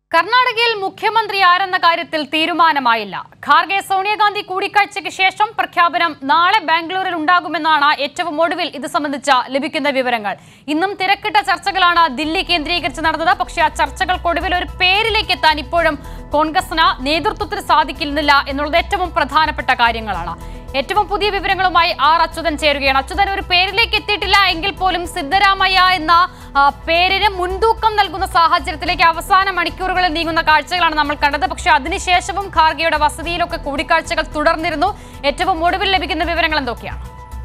കർണാടകയിൽ മുഖ്യമന്ത്രി ആരെന്ന കാര്യത്തിൽ തീരുമാനമായില്ല ഖാർഗെ സോണിയാഗാന്ധി കൂടിക്കാഴ്ചയ്ക്ക് ശേഷം പ്രഖ്യാപനം നാളെ ബാംഗ്ലൂരിൽ ഉണ്ടാകുമെന്നാണ് ഏറ്റവും ഒടുവിൽ ഇത് സംബന്ധിച്ച ലഭിക്കുന്ന വിവരങ്ങൾ ഇന്നും തിരക്കിട്ട ചർച്ചകളാണ് ദില്ലി കേന്ദ്രീകരിച്ച് നടന്നത് പക്ഷേ ആ ചർച്ചകൾക്കൊടുവിൽ ഒരു പേരിലേക്ക് എത്താൻ ഇപ്പോഴും കോൺഗ്രസിന് നേതൃത്വത്തിന് സാധിക്കുന്നില്ല എന്നുള്ളത് ഏറ്റവും പ്രധാനപ്പെട്ട കാര്യങ്ങളാണ് ഏറ്റവും പുതിയ വിവരങ്ങളുമായി ആർ അച്യുതൻ ചേരുകയാണ് അച്യുതൻ ഒരു പേരിലേക്ക് എത്തിയിട്ടില്ല എങ്കിൽ പോലും സിദ്ധരാമയ്യ എന്ന ആ, പേരിന് മുൻതൂക്കം നൽകുന്ന സാഹചര്യത്തിലേക്ക് അവസാന മണിക്കൂറുകളിൽ നീങ്ങുന്ന കാഴ്ചകളാണ് നമ്മൾ കണ്ടത് പക്ഷേ അതിനുശേഷവും ഖാർഗെയുടെ വസതിയിലൊക്കെ കൂടിക്കാഴ്ചകൾ തുടർന്നിരുന്നു ഏറ്റവും ഒടുവിൽ ലഭിക്കുന്ന വിവരങ്ങൾ എന്തൊക്കെയാണ്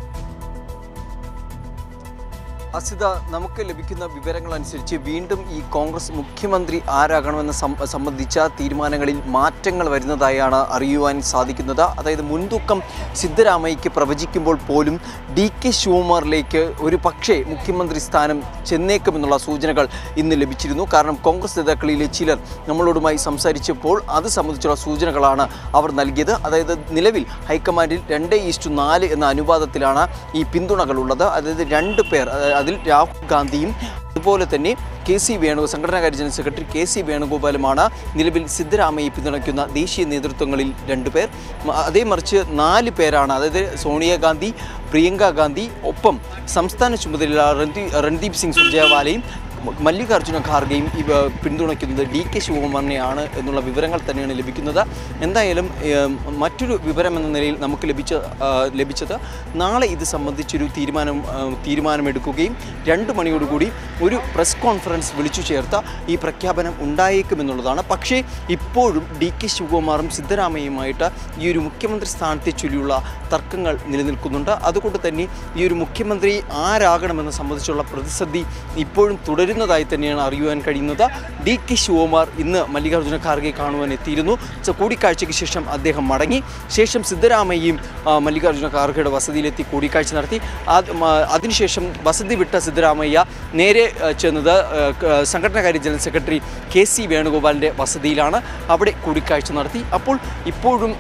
അസിത നമുക്ക് ലഭിക്കുന്ന വിവരങ്ങൾ അനുസരിച്ച് വീണ്ടും ഈ കോൺഗ്രസ് മുഖ്യമന്ത്രി ആരാകണമെന്ന് സം- സംബന്ധിച്ച തീരുമാനങ്ങളിൽ മാറ്റങ്ങൾ വരുന്നതായാണ് അറിയുവാൻ സാധിക്കുന്നത് അതായത് മുൻതൂക്കം സിദ്ധരാമയ്യക്ക് പ്രവചിക്കുമ്പോൾ പോലും ഡി കെ ശിവകുമാറിലേക്ക് ഒരു പക്ഷേ മുഖ്യമന്ത്രി സ്ഥാനം ചെന്നേക്കുമെന്നുള്ള സൂചനകൾ ഇന്ന് ലഭിച്ചിരുന്നു കാരണം കോൺഗ്രസ് നേതാക്കളിലെ ചിലർ നമ്മളോടുമായി സംസാരിച്ചപ്പോൾ അത് സംബന്ധിച്ചുള്ള സൂചനകളാണ് അവർ നൽകിയത് അതായത് നിലവിൽ ഹൈക്കമാൻഡിൽ രണ്ട് ഈസ്റ്റു നാല് എന്ന അനുപാതത്തിലാണ് ഈ പിന്തുണകളുള്ളത് അതായത് രണ്ട് പേർ അതായത് അതിൽ രാഹുൽ ഗാന്ധിയും അതുപോലെ തന്നെ കെ സി വേണു സംഘടനാകാര്യ ജനറൽ സെക്രട്ടറി കെ സി വേണുഗോപാലുമാണ് നിലവിൽ സിദ്ധരാമയ്യെ പിന്തുണയ്ക്കുന്ന ദേശീയ നേതൃത്വങ്ങളിൽ രണ്ടുപേർ മ- അതേ മറിച്ച് നാല് പേരാണ് അതായത് സോണിയാഗാന്ധി പ്രിയങ്ക ഗാന്ധി ഒപ്പം സംസ്ഥാന ചുമതലയുള്ള രൺദീ രൺദീപ് സിംഗ് സുർജേവാലയും മല്ലികാർജ്ജുന ഖാർഗെയും ഇവ പിന്തുണയ്ക്കുന്നത് ഡി കെ ശിവകുമാറിനെയാണ് എന്നുള്ള വിവരങ്ങൾ തന്നെയാണ് ലഭിക്കുന്നത് എന്തായാലും ഏം, മറ്റൊരു വിവരം എന്ന നിലയിൽ നമുക്ക് ലഭിച്ച ആ, ലഭിച്ചത് നാളെ ഇത് സംബന്ധിച്ചൊരു തീരുമാനം ആ, തീരുമാനമെടുക്കുകയും രണ്ട് മണിയോടുകൂടി ഒരു പ്രസ് കോൺഫറൻസ് വിളിച്ചു ചേർത്ത ഈ പ്രഖ്യാപനം ഉണ്ടായേക്കുമെന്നുള്ളതാണ് പക്ഷേ ഇപ്പോഴും ഡി കെ ശിവകുമാറും സിദ്ധരാമയ്യയുമായിട്ട് ഈ ഒരു മുഖ്യമന്ത്രി സ്ഥാനത്തെ ചൊല്ലിയുള്ള തർക്കങ്ങൾ നിലനിൽക്കുന്നുണ്ട് അതുകൊണ്ട് തന്നെ ഈ ഒരു മുഖ്യമന്ത്രി ആരാകണമെന്ന് സംബന്ധിച്ചുള്ള പ്രതിസന്ധി ഇപ്പോഴും തുടരുന്നതായി തന്നെയാണ് അറിയുവാൻ കഴിയുന്നത് ഡി കെ ശിവകുമാർ ഇന്ന് മല്ലികാർജ്ജുന ഖാർഗെ കാണുവാൻ എത്തിയിരുന്നു ച- കൂടിക്കാഴ്ചയ്ക്ക് ശേഷം അദ്ദേഹം മടങ്ങി ശേഷം സിദ്ധരാമയ്യയും ആ, മല്ലികാർജ്ജുന ഖാർഗെയുടെ വസതിയിലെത്തി കൂടിക്കാഴ്ച നടത്തി അത് മ- അതിനുശേഷം വസതി വിട്ട സിദ്ധരാമയ്യ നേരെ ആ, ചെന്നത് ആ, ക- സംഘടനാകാര്യ ജനറൽ സെക്രട്ടറി കെ സി വേണുഗോപാലിൻ്റെ വസതിയിലാണ് അവിടെ കൂടിക്കാഴ്ച നടത്തി അപ്പോൾ ഇപ്പോഴും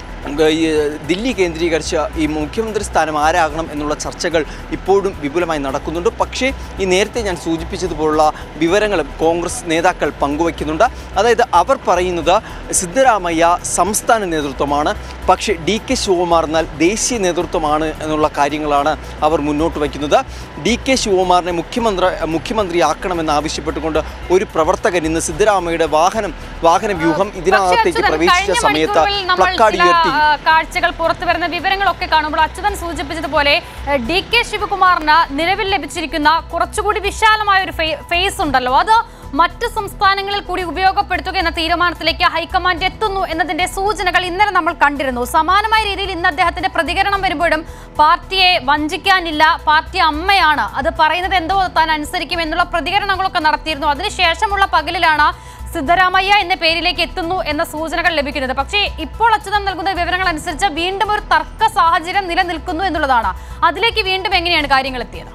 ഈ ദില്ലി കേന്ദ്രീകരിച്ച ഈ മുഖ്യമന്ത്രി സ്ഥാനം ആരാകണം എന്നുള്ള ചർച്ചകൾ ഇപ്പോഴും വിപുലമായി നടക്കുന്നുണ്ട് പക്ഷേ ഈ നേരത്തെ ഞാൻ സൂചിപ്പിച്ചതുപോലുള്ള വിവരങ്ങളും കോൺഗ്രസ് നേതാക്കൾ പങ്കുവയ്ക്കുന്നുണ്ട് അതായത് അവർ പറയുന്നത് സിദ്ധരാമയ്യ സംസ്ഥാന നേതൃത്വമാണ് പക്ഷേ ഡി കെ ശിവകുമാർ എന്നാൽ ദേശീയ നേതൃത്വമാണ് എന്നുള്ള കാര്യങ്ങളാണ് അവർ മുന്നോട്ട് വയ്ക്കുന്നത് ഡി കെ ശിവകുമാറിനെ മുഖ്യമന്ത്രി മുഖ്യമന്ത്രിയാക്കണമെന്ന് ആവശ്യപ്പെട്ടുകൊണ്ട് ഒരു പ്രവർത്തകൻ ഇന്ന് സിദ്ധരാമയ്യയുടെ വാഹനം വാഹന വ്യൂഹം പക്ഷേ ഇതിനകത്തേക്ക് അച്യുതൻ, പ്രവേശിച്ച കഴിഞ്ഞ സമയത്ത് മണിക്കൂറുകളിൽ നമ്മൾ പ്ലക്കാർഡ് ചില ഉയർത്തി ആ, കാഴ്ചകൾ പുറത്തു വരുന്ന വിവരങ്ങളൊക്കെ കാണുമ്പോൾ അച്യുതൻ സൂചിപ്പിച്ചതുപോലെ ഏഹ്, ഡി കെ ശിവകുമാറിന് നിലവിൽ ലഭിച്ചിരിക്കുന്ന കുറച്ചുകൂടി വിശാലമായ ഒരു ഫേ- ഫേസ് ഉണ്ടല്ലോ അത് മറ്റ് സംസ്ഥാനങ്ങളിൽ കൂടി ഉപയോഗപ്പെടുത്തുക എന്ന തീരുമാനത്തിലേക്ക് ഹൈക്കമാൻഡ് എത്തുന്നു എന്നതിന്റെ സൂചനകൾ ഇന്നലെ നമ്മൾ കണ്ടിരുന്നു സമാനമായ രീതിയിൽ ഇന്ന് അദ്ദേഹത്തിന്റെ പ്രതികരണം വരുമ്പോഴും പാർട്ടിയെ വഞ്ചിക്കാനില്ല പാർട്ടി അമ്മയാണ് അത് പറയുന്നത് എന്തോ താൻ അനുസരിക്കും എന്നുള്ള പ്രതികരണങ്ങളൊക്കെ നടത്തിയിരുന്നു അതിനുശേഷമുള്ള പകലിലാണ് സിദ്ധരാമയ്യ എന്ന പേരിലേക്ക് എത്തുന്നു എന്ന സൂചനകൾ ലഭിക്കുന്നത് പക്ഷേ ഇപ്പോൾ അച്യുതൻ നൽകുന്ന വിവരങ്ങൾ അനുസരിച്ച് വീണ്ടും ഒരു തർക്ക സാഹചര്യം നിലനിൽക്കുന്നു എന്നുള്ളതാണ് അതിലേക്ക് വീണ്ടും എങ്ങനെയാണ് കാര്യങ്ങൾ എത്തിയത്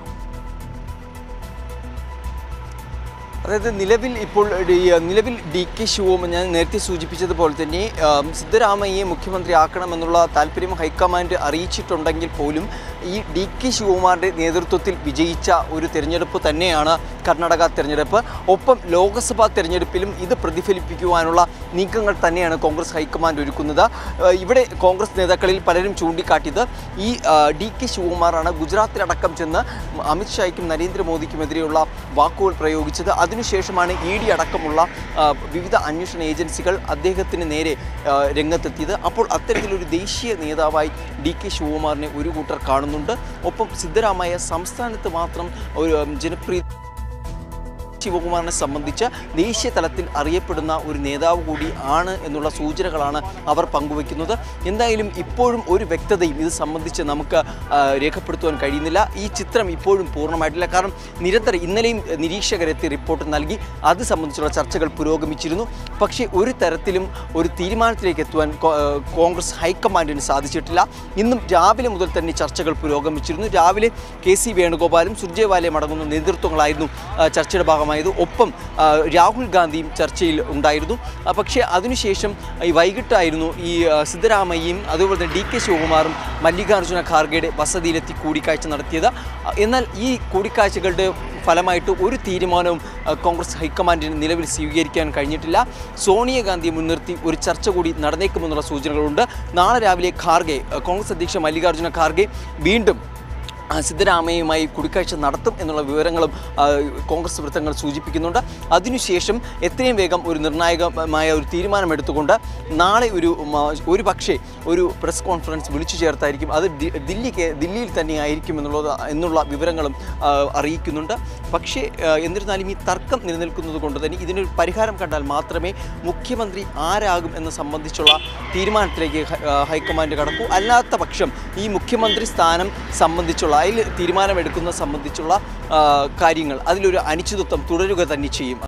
അതായത് നിലവിൽ ഇപ്പോൾ ഈ, നിലവിൽ ഡി കെ ശിവകുമാർ ഞാൻ നേരത്തെ സൂചിപ്പിച്ചതുപോലെ തന്നെ ആം, സിദ്ധരാമയ്യെ മുഖ്യമന്ത്രി ആക്കണമെന്നുള്ള താല്പര്യം ഹൈക്കമാൻഡ് അറിയിച്ചിട്ടുണ്ടെങ്കിൽ പോലും ഈ ഡി കെ ശിവകുമാറിൻ്റെ നേതൃത്വത്തിൽ വിജയിച്ച ഒരു തിരഞ്ഞെടുപ്പ് തന്നെയാണ് കർണാടക തിരഞ്ഞെടുപ്പ് ഒപ്പം ലോക്സഭാ തിരഞ്ഞെടുപ്പിലും ഇത് പ്രതിഫലിപ്പിക്കുവാനുള്ള നീക്കങ്ങൾ തന്നെയാണ് കോൺഗ്രസ് ഹൈക്കമാൻഡ് ഒരുക്കുന്നത് ആ, ഇവിടെ കോൺഗ്രസ് നേതാക്കളിൽ പലരും ചൂണ്ടിക്കാട്ടിയത് ഈ ആ, ഡി കെ ശിവകുമാറാണ് ഗുജറാത്തിലടക്കം ചെന്ന് അമിത്ഷായ്ക്കും നരേന്ദ്രമോദിക്കുമെതിരെയുള്ള വാക്കുകൾ പ്രയോഗിച്ചത് അതിനുശേഷമാണ് ഇ ഡി അടക്കമുള്ള ആ, വിവിധ അന്വേഷണ ഏജൻസികൾ അദ്ദേഹത്തിന് നേരെ ആ, രംഗത്തെത്തിയത് അപ്പോൾ അത്തരത്തിലൊരു ദേശീയ നേതാവായി ഡി കെ ശിവകുമാറിനെ ഒരു കൂട്ടർ കാണുന്നുണ്ട് ഒപ്പം സിദ്ധരാമയ്യ സംസ്ഥാനത്ത് മാത്രം ഒരു ഉം, ജനപ്രീതി ശിവകുമാറിനെ സംബന്ധിച്ച് ദേശീയ തലത്തിൽ അറിയപ്പെടുന്ന ഒരു നേതാവ് കൂടി ആണ് എന്നുള്ള സൂചനകളാണ് അവർ പങ്കുവയ്ക്കുന്നത് എന്തായാലും ഇപ്പോഴും ഒരു വ്യക്തതയും ഇത് സംബന്ധിച്ച് നമുക്ക് ആ, രേഖപ്പെടുത്തുവാൻ കഴിയുന്നില്ല ഈ ചിത്രം ഇപ്പോഴും പൂർണ്ണമായിട്ടില്ല കാരണം നിരന്തരം ഇന്നലെയും നിരീക്ഷകരെത്തി റിപ്പോർട്ട് നൽകി അത് സംബന്ധിച്ചുള്ള ചർച്ചകൾ പുരോഗമിച്ചിരുന്നു പക്ഷേ ഒരു തരത്തിലും ഒരു തീരുമാനത്തിലേക്ക് എത്തുവാൻ കോ- ആ, കോൺഗ്രസ് ഹൈക്കമാൻഡിന് സാധിച്ചിട്ടില്ല ഇന്നും രാവിലെ മുതൽ തന്നെ ചർച്ചകൾ പുരോഗമിച്ചിരുന്നു രാവിലെ കെ സി വേണുഗോപാലും സുർജേവാലയും അടങ്ങുന്ന നേതൃത്വങ്ങളായിരുന്നു ആ, ചർച്ചയുടെ ഭാഗമായി തീരുമാനമായത് ഒപ്പം ആ, രാഹുൽ ഗാന്ധിയും ചർച്ചയിൽ ഉണ്ടായിരുന്നു ആ, പക്ഷേ അതിനുശേഷം ഈ വൈകിട്ടായിരുന്നു ഈ ആ, സിദ്ധരാമയ്യയും അതുപോലെ തന്നെ ഡി കെ ശിവകുമാറും മല്ലികാർജ്ജുന ഖാർഗെയുടെ വസതിയിലെത്തി കൂടിക്കാഴ്ച നടത്തിയത് ആ, എന്നാൽ ഈ കൂടിക്കാഴ്ചകളുടെ ഫലമായിട്ട് ഒരു തീരുമാനവും ആ, കോൺഗ്രസ് ഹൈക്കമാൻഡിന് നിലവിൽ സ്വീകരിക്കാൻ കഴിഞ്ഞിട്ടില്ല സോണിയാഗാന്ധിയെ മുൻനിർത്തി ഒരു ചർച്ച കൂടി നടന്നേക്കുമെന്നുള്ള സൂചനകളുണ്ട് നാളെ രാവിലെ ഖാർഗെ ആ, കോൺഗ്രസ് അധ്യക്ഷ മല്ലികാർജ്ജുന ഖാർഗെ വീണ്ടും ആ, സിദ്ധരാമയ്യയുമായി കൂടിക്കാഴ്ച നടത്തും എന്നുള്ള വിവരങ്ങളും ആ, കോൺഗ്രസ് വൃത്തങ്ങൾ സൂചിപ്പിക്കുന്നുണ്ട് അതിനുശേഷം എത്രയും വേഗം ഒരു നിർണായകമായ ഒരു തീരുമാനമെടുത്തുകൊണ്ട് നാളെ ഒരു മ, ഒരു പക്ഷേ ഒരു പ്രസ് കോൺഫറൻസ് വിളിച്ചു ചേർത്തായിരിക്കും അത് ഡി- ദില്ലിക്ക് ദില്ലിയിൽ തന്നെ ആയിരിക്കും എന്നുള്ളത് എന്നുള്ള വിവരങ്ങളും ആ, അറിയിക്കുന്നുണ്ട് പക്ഷേ ആ, എന്നിരുന്നാലും ഈ തർക്കം നിലനിൽക്കുന്നത് കൊണ്ട് തന്നെ ഇതിനൊരു പരിഹാരം കണ്ടാൽ മാത്രമേ മുഖ്യമന്ത്രി ആരാകും എന്ന് സംബന്ധിച്ചുള്ള തീരുമാനത്തിലേക്ക് ഹ- ആ, ഹൈക്കമാൻഡ് കടക്കൂ അല്ലാത്ത പക്ഷം ഈ മുഖ്യമന്ത്രി സ്ഥാനം സംബന്ധിച്ചുള്ള അതിൽ തീരുമാനമെടുക്കുന്ന സംബന്ധിച്ചുള്ള ആ, കാര്യങ്ങൾ അതിലൊരു അനിശ്ചിതത്വം തുടരുക തന്നെ ചെയ്യും